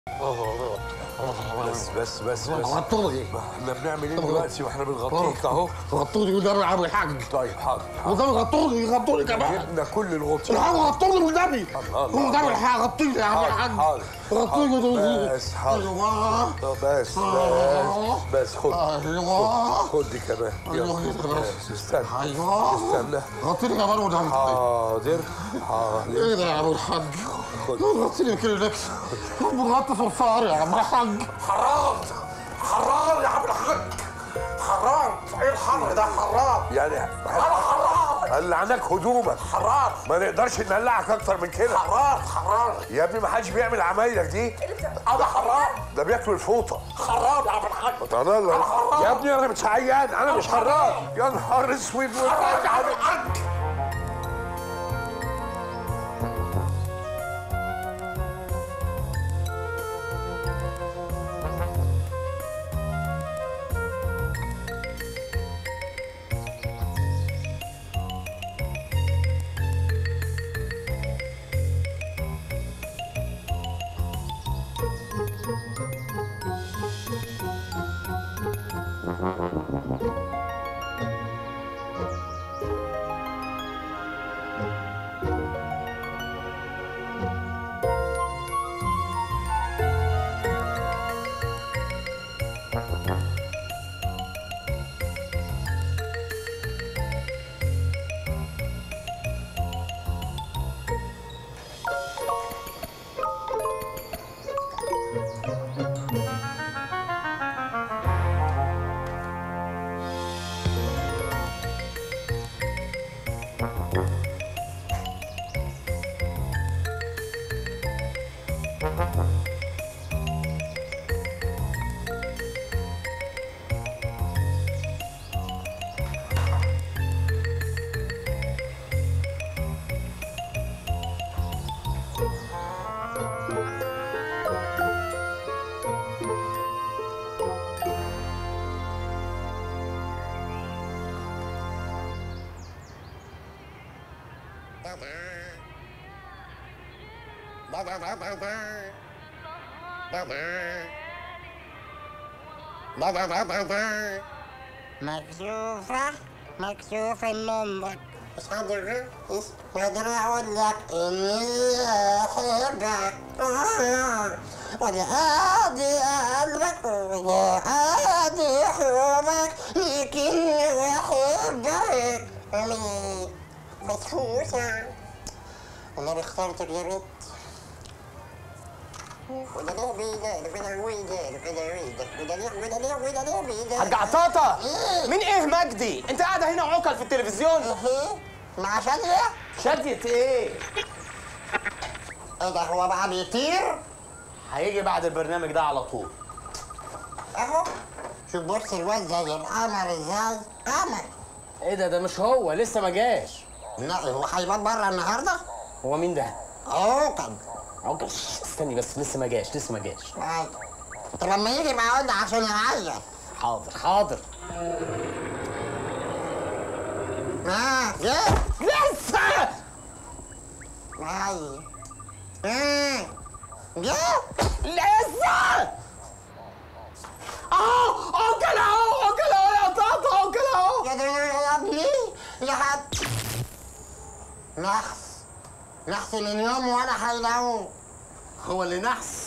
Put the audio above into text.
بس بس بس بس غطوني احنا بنعمل ايه دلوقتي واحنا بنغطيك اهو غطوني والنبي يا عم الحاج طيب حاضر والنبي غطوني غطوني كمان جبنا كل الغطاء الحاج غطوني والنبي الله، الله، والنبي الله. الحاج غطوني يا عم حاضر، الحاج حاضر. غطوني دول بس حاضر ايوه طب بس آه. بس بس خد ايوه خد دي كمان أيوة، يلا كده بس. بس، استنى ايوه استنى غطيني كمان والنبي حاضر حاضر ايه ده يا عم الحاج خد. غطيني كده نفسي بغطي صرصار يا عم الحاج حرام حرام يا عم الحاج حرام ايه الحر ده حرام يعني انا حرام قلعناك هدومك حرام ما نقدرش نقلعك اكتر من كده حرام حرام يا ابني ما حدش بيعمل عمايلك دي انا حرام ده بياكل الفوطه حرام يا عم الحاج تعالى الله حرام. يا ابني انا مش عيان انا مش حرام يا نهار اسود حرام يا عم الحاج مكسوفة مكسوفة منك مش قادر مش قادر أقول لك إني أحبك آه. وأنا هادي قلبك وأنا هادي حبك لكني أحبك أمي مكسوفة أنا اخترتك يا بنت وده ليه بيدار وده ويدار وده ويدار وده ليه وده ليه وده ليه بيدار حاج عطاطا مين ايه مجدي انت قاعده هنا عقل في التلفزيون ايه مع شادية؟ شدية ايه ايه ده هو بقى بيطير؟ هيجي بعد البرنامج ده على طول اهو شوف بص الواد زي القمر ازاي قمر ايه ده ده مش هو لسه ما جاش لا هو هيبات بره النهارده؟ هو مين ده عقد عقل استني بس لسه ما جاش لسه ما جاش عادي طب لما يجي بقى قول لي عشان يعيط حاضر حاضر اه جه لسه ايوه اه جه لسه اه عقل اهو عقل اهو يا طاطا عقل اهو يا ده يا ابني يا حد نحس نحس من يوم ولا هيلاقوه هو اللي نحس